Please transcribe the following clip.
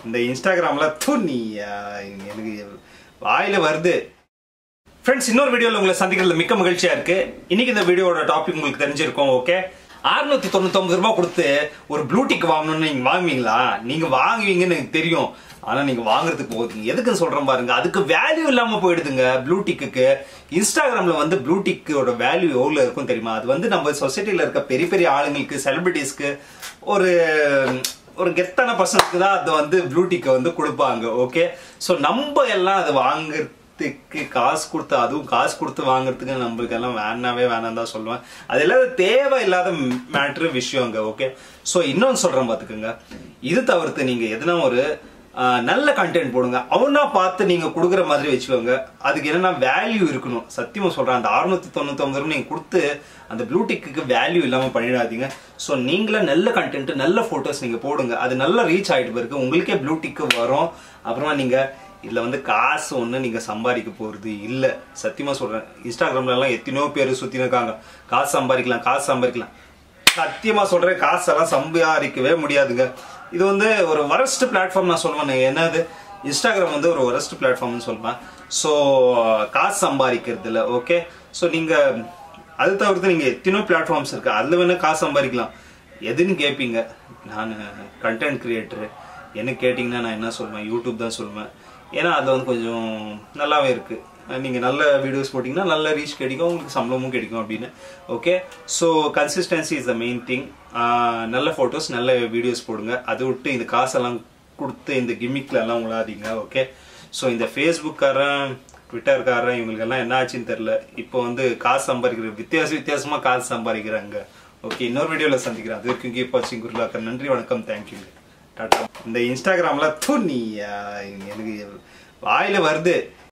இந்த இன்ஸ்டாகிராம்ல தூ நீ ஆஹ், எனக்கு வாயில வருது ஃப்ரெண்ட்ஸ் இன்னொரு வீடியோல உங்களை சந்திக்கிறதுல மிக்க மகிழ்ச்சியா இருக்கு இன்னைக்கு இந்த வீடியோட டாபிக் உங்களுக்கு தெரிஞ்சிருக்கும் ஓகே அறுநூத்தி தொண்ணூத்தொன்பது ரூபாய் கொடுத்து ஒரு ப்ளூடிக் வாங்கணும்னு நீங்க வாங்குவீங்களா நீங்க வாங்குவீங்கன்னு எனக்கு தெரியும் ஆனா நீங்க வாங்குறதுக்கு போகுதுங்க எதுக்குன்னு சொல்றேன் பாருங்க அதுக்கு வேல்யூ இல்லாம போயிடுதுங்க ப்ளூடிக்கு இன்ஸ்டாகிராம்ல வந்து ப்ளூடிக்கோட வேல்யூ எவ்வளவு இருக்கும் தெரியுமா அது வந்து நம்ம சொசைட்டில இருக்க பெரிய பெரிய ஆளுங்களுக்கு செலிபிரிட்டிஸ்க்கு ஒரு ஒரு கெத்தான பர்சனுக்கு தான் அதை வந்து ப்ளூடிக்கை வந்து கொடுப்பாங்க ஓகே ஸோ நம்ம எல்லாம் அதை வாங்குறதுக்கு காசு கொடுத்து அதுவும் காசு கொடுத்து வாங்குறதுக்கு நம்மளுக்கு எல்லாம் வேணாவே வேணாம் தான் சொல்லுவேன் அது எல்லாம் தேவையில்லாத மேட்ரு விஷயங்க ஓகே ஸோ இன்னொன்று சொல்றேன் பார்த்துக்கோங்க இது தவிர்த்து நீங்க எதுனா ஒரு ஆஹ், நல்ல கண்டென்ட் போடுங்க அவனா பார்த்து நீங்க கொடுக்குற மாதிரி வச்சுக்கோங்க அதுக்கு என்னன்னா வேல்யூ இருக்கணும் சத்தியமா சொல்றேன் அந்த அறுநூத்தி தொண்ணூத்தி ஒன்பது ரூபாய் நீங்க கொடுத்து அந்த ப்ளூடிக்கு வேல்யூ இல்லாம பண்ணிடாதீங்க ஸோ நீங்களே நல்ல கண்டென்ட் நல்ல போட்டோஸ் நீங்க போடுங்க அது நல்ல ரீச் ஆயிட்டு பிறகு உங்களுக்கே ப்ளூடிக்கு வரும் அப்புறமா நீங்க இதுல வந்து காசு ஒண்ணு நீங்க சம்பாதிக்க போறது இல்ல சத்தியமா சொல்றேன் இன்ஸ்டாகிராம்ல எல்லாம் எத்தனையோ பேர் சுத்தி இருக்காங்க காசு சம்பாதிக்கலாம் காசு சம்பாதிக்கலாம் சத்தியமா சொல்றேன் காசெல்லாம் சம்பாதிக்கவே முடியாதுங்க இது வந்து ஒரு வரஸ்ட் பிளாட்ஃபார்ம் நான் சொல்லுவேன் என்னது இன்ஸ்டாகிராம் வந்து ஒரு வரஸ்ட் பிளாட்ஃபார்ம்னு சொல்லுவேன் ஸோ காசு சம்பாதிக்கிறது இல்லை ஓகே ஸோ நீங்க அது தவிர்த்து நீங்க எத்தனையோ பிளாட்ஃபார்ம்ஸ் இருக்கு அதுல வேணா காசு சம்பாதிக்கலாம் எதுன்னு கேட்பீங்க நான் கண்டென்ட் கிரியேட்டர் என்ன கேட்டிங்கன்னா நான் என்ன சொல்லுவேன் யூடியூப் தான் சொல்லுவேன் ஏன்னா அது வந்து கொஞ்சம் நல்லாவே இருக்கு நீங்க நல்ல வீடியோஸ் போட்டிங்கன்னா நல்ல ரீச் கிடைக்கும் உங்களுக்கு சம்பளமும் கிடைக்கும் அப்படின்னு okay so consistency is the main thing நல்ல ஃபோட்டோஸ் நல்ல வீடியோஸ் போடுங்க அதை விட்டு இந்த காசெல்லாம் கொடுத்து இந்த கிமிக்ல எல்லாம் உழாதீங்க ஓகே ஸோ இந்த ஃபேஸ்புக்காரன் ட்விட்டர்காரன் இவங்களுக்கெல்லாம் என்ன ஆச்சுன்னு தெரில இப்போ வந்து காசு சம்பாதிக்கிற வித்தியாச வித்தியாசமா காசு சம்பாதிக்கிறாங்க ஓகே இன்னொரு வீடியோவில் சந்திக்கிறேன் அது வரைக்கும் கீப் வாட்சிங் குருலாக்கர் நன்றி வணக்கம் தேங்க்யூ டாட்டா இந்த இன்ஸ்டாகிராம்ல தூ நீ ஆஹ், எனக்கு வாயில வருது